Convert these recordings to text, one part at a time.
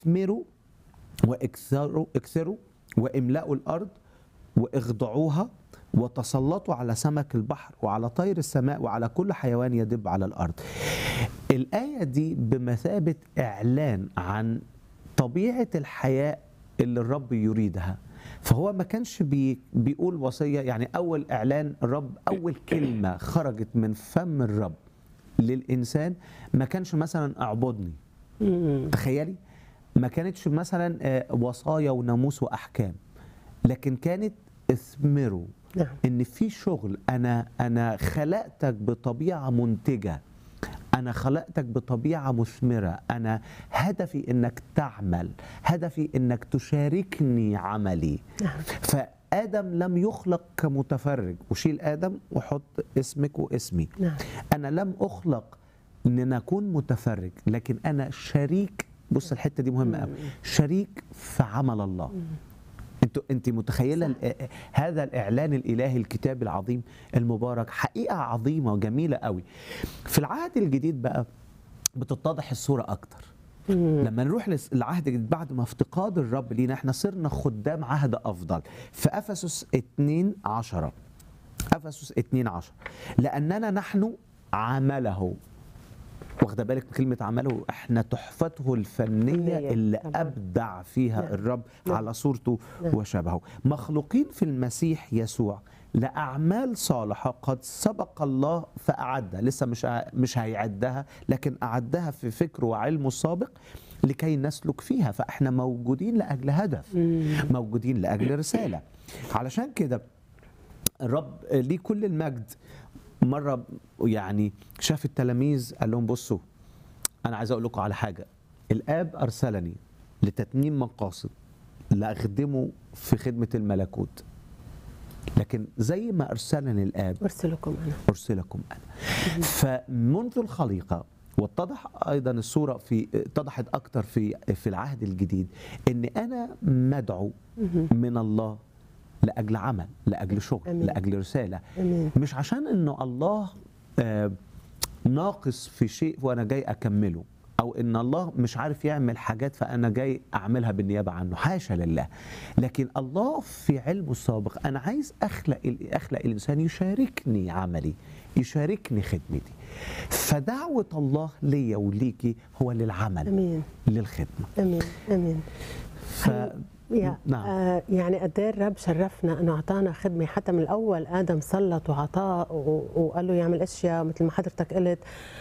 اثمروا واكثروا اكثروا واملأوا الارض واخضعوها وتسلطوا على سمك البحر وعلى طير السماء وعلى كل حيوان يدب على الارض. الآية دي بمثابة إعلان عن طبيعة الحياة اللي الرب يريدها فهو ما كانش بي بيقول وصية يعني أول إعلان الرب أول كلمة خرجت من فم الرب للإنسان ما كانش مثلا اعبدني تخيلي ما كانتش مثلا آه، وصايا وناموس وأحكام لكن كانت اثمروا نعم ان في شغل انا انا خلقتك بطبيعه منتجه انا خلقتك بطبيعه مثمره انا هدفي انك تعمل هدفي انك تشاركني عملي نعم فادم لم يخلق كمتفرج وشيل ادم وحط اسمك واسمي نعم انا لم اخلق ان نكون متفرج لكن انا شريك بص الحته دي مهمه قوي شريك في عمل الله انت انت متخيله ال- هذا الاعلان الالهي الكتاب العظيم المبارك حقيقه عظيمه وجميله قوي في العهد الجديد بقى بتتضح الصوره اكتر لما نروح لس- للعهد الجديد بعد ما افتقاد الرب لينا احنا صرنا خدام عهد افضل في افسس 2 10 افسس 2 10 لاننا نحن عمله واخده بالك من كلمه عمله احنا تحفته الفنيه فنية اللي طبعاً. ابدع فيها نعم. الرب نعم. على صورته نعم. وشبهه مخلوقين في المسيح يسوع لاعمال صالحه قد سبق الله فاعدها لسه مش ه- مش هيعدها لكن اعدها في فكره وعلمه السابق لكي نسلك فيها فاحنا موجودين لاجل هدف موجودين لاجل رساله علشان كده الرب ليه كل المجد مره يعني شاف التلاميذ قال لهم بصوا انا عايز اقول لكم على حاجه الاب ارسلني لتتميم مقاصد لاخدمه في خدمه الملكوت لكن زي ما ارسلني الاب ارسلكم انا ارسلكم انا فمنذ الخليقه واتضح ايضا الصوره في اتضحت اكتر في في العهد الجديد ان انا مدعو من الله لاجل عمل لاجل شغل أمين. لاجل رساله امين مش عشان انه الله آه، ناقص في شيء وانا جاي اكمله او ان الله مش عارف يعمل حاجات فانا جاي اعملها بالنيابه عنه حاشا لله لكن الله في علمه السابق انا عايز اخلق ال- اخلق الانسان يشاركني عملي يشاركني خدمتي فدعوه الله ليا وليكي هو للعمل امين للخدمه امين امين ف يا نعم. آه يعني قد ايه الرب شرفنا انه اعطانا خدمه حتى من الاول ادم سلط وعطاه و- وقال له يعمل اشياء مثل ما حضرتك قلت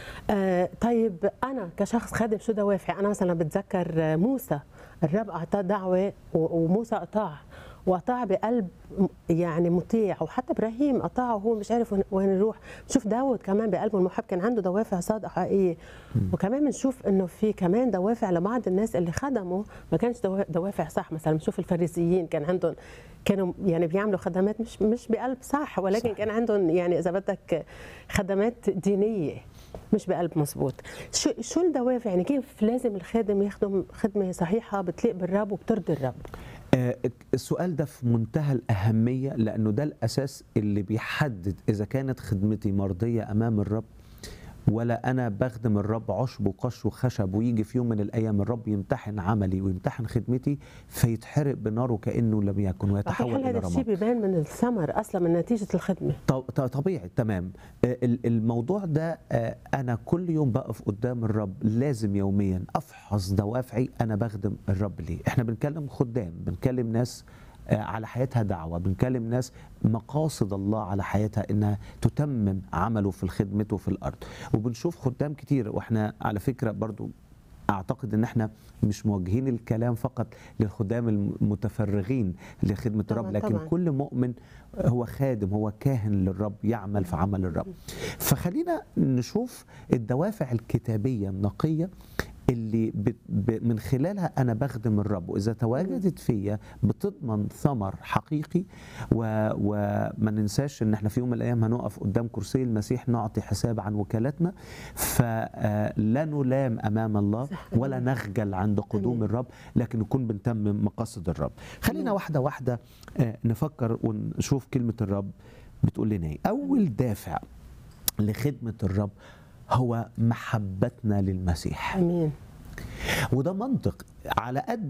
آه طيب انا كشخص خادم شو دوافعي انا مثلا بتذكر آه، موسى الرب اعطاه دعوه و- وموسى اطاع واطاع بقلب م- يعني مطيع وحتى ابراهيم اطاع وهو مش عارف وين- وين يروح شوف داود كمان بقلبه المحب كان عنده دوافع صادقه حقيقيه وكمان بنشوف انه في كمان دوافع لبعض الناس اللي خدموا ما كانش دوا- دوافع صح مثلا بنشوف الفريسيين كان عندهم كانوا يعني بيعملوا خدمات مش مش بقلب صح ولكن صح. كان عندهم يعني اذا بدك خدمات دينيه مش بقلب مزبوط شو شو الدوافع يعني كيف لازم الخادم يخدم خدمه صحيحه بتليق بالرب وبترضي الرب آه، السؤال ده في منتهى الأهمية لأنه ده الأساس اللي بيحدد إذا كانت خدمتي مرضية أمام الرب ولا أنا بخدم الرب عشب وقش وخشب ويجي في يوم من الأيام الرب يمتحن عملي ويمتحن خدمتي فيتحرق بناره كأنه لم يكن ويتحول هل إلى هذا الشيء رماد بيبان من الثمر اصلا من نتيجه الخدمه ط- ط- طبيعي تمام آه، ال- الموضوع ده آه، انا كل يوم بقف قدام الرب لازم يوميا افحص دوافعي انا بخدم الرب ليه احنا بنكلم خدام بنكلم ناس آه، على حياتها دعوه بنكلم ناس مقاصد الله على حياتها انها تتمم عمله في خدمته في الارض وبنشوف خدام كتير واحنا على فكره برضو اعتقد ان احنا مش موجهين الكلام فقط للخدام المتفرغين لخدمه طبعاً، الرب لكن طبعاً. كل مؤمن هو خادم هو كاهن للرب يعمل في عمل الرب فخلينا نشوف الدوافع الكتابيه النقيه اللي ب... ب... من خلالها انا بخدم الرب واذا تواجدت فيا بتضمن ثمر حقيقي و... وما ننساش ان احنا في يوم من الايام هنقف قدام كرسي المسيح نعطي حساب عن وكالتنا فلا نلام امام الله صح. ولا نخجل عند قدوم أمين. الرب لكن نكون بنتمم مقاصد الرب خلينا أمين. واحده واحده آه، نفكر ونشوف كلمه الرب بتقول لنا ايه اول دافع لخدمه الرب هو محبتنا للمسيح امين وده منطق على قد